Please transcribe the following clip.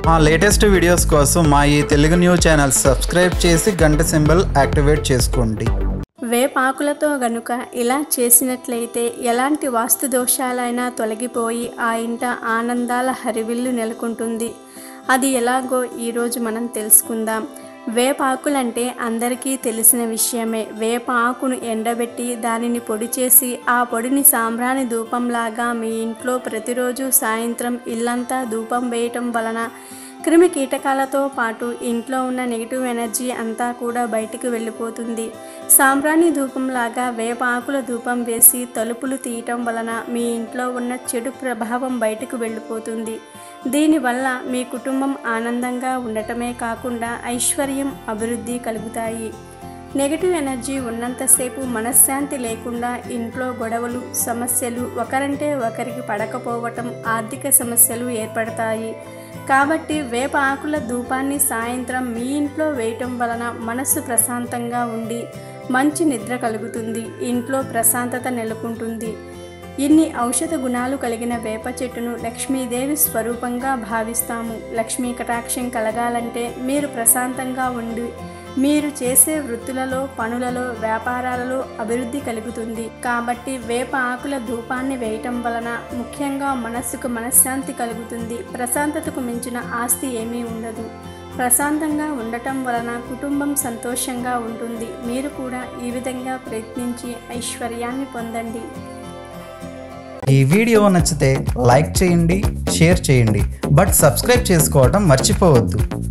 మా latest videos కోసం మా ఈ తెలుగు న్యూస్ ఛానల్ సబ్స్క్రైబ్ చేసి గంట సింబల్ యాక్టివేట్ చేసుకోండి వేపాకులతో గనుక ఇలా చేసినట్లయితే ఎలాంటి వాస్తు దోషాలైనా తొలగిపోయి ఆ ఇంట ఆనందాల హరివిల్లు నెలకొంటుంది అది ఎలాగో ఈరోజు మనం తెలుసుకుందాం వేపాకులంటే అందరికీ తెలిసిన విషయమే వేప ఆకును ఎండబెట్టి దానిని పొడి చేసి ఆ పొడిని సాంబ్రాణి ధూపంలాగా మీ ఇంట్లో ప్రతిరోజు సాయంత్రం ఇల్లంతా ధూపం వేయటం వలన క్రిమి కీటకాలతో పాటు ఇంట్లో ఉన్న నెగిటివ్ ఎనర్జీ అంతా కూడా బయటికి వెళ్ళిపోతుంది సాంబ్రాణి ధూపంలాగా వేప ఆకుల ధూపం వేసి తలుపులు తీయటం వలన మీ ఇంట్లో ఉన్న చెడు ప్రభావం బయటకు వెళ్ళిపోతుంది దీనివల్ల మీ కుటుంబం ఆనందంగా ఉండటమే కాకుండా ఐశ్వర్యం అభివృద్ధి కలుగుతాయి నెగటివ్ ఎనర్జీ ఉన్నంతసేపు మనశ్శాంతి లేకుండా ఇంట్లో గొడవలు సమస్యలు ఒకరంటే ఒకరికి పడకపోవటం ఆర్థిక సమస్యలు ఏర్పడతాయి కాబట్టి వేప ఆకుల ధూపాన్ని సాయంత్రం మీ ఇంట్లో వేయటం వలన మనస్సు ప్రశాంతంగా ఉండి మంచి నిద్ర కలుగుతుంది ఇంట్లో ప్రశాంతత నెలకొంటుంది ఇన్ని ఔషధ గుణాలు కలిగిన వేప చెట్టును లక్ష్మీదేవి స్వరూపంగా భావిస్తాము లక్ష్మీ కటాక్షం కలగాలంటే మీరు ప్రశాంతంగా ఉండి మీరు చేసే వృత్తులలో పనులలో వ్యాపారాలలో అభివృద్ధి కలుగుతుంది కాబట్టి వేప ఆకుల ధూపాన్ని వేయటం వలన ముఖ్యంగా మనస్సుకు మనశ్శాంతి కలుగుతుంది ప్రశాంతతకు మించిన ఆస్తి ఏమీ ఉండదు ప్రశాంతంగా ఉండటం వలన కుటుంబం సంతోషంగా ఉంటుంది మీరు కూడా ఈ విధంగా ప్రయత్నించి ఐశ్వర్యాన్ని పొందండి ఈ వీడియో నచ్చితే లైక్ చేయండి షేర్ చేయండి బట్ సబ్స్క్రైబ్ చేసుకోవడం మర్చిపోవద్దు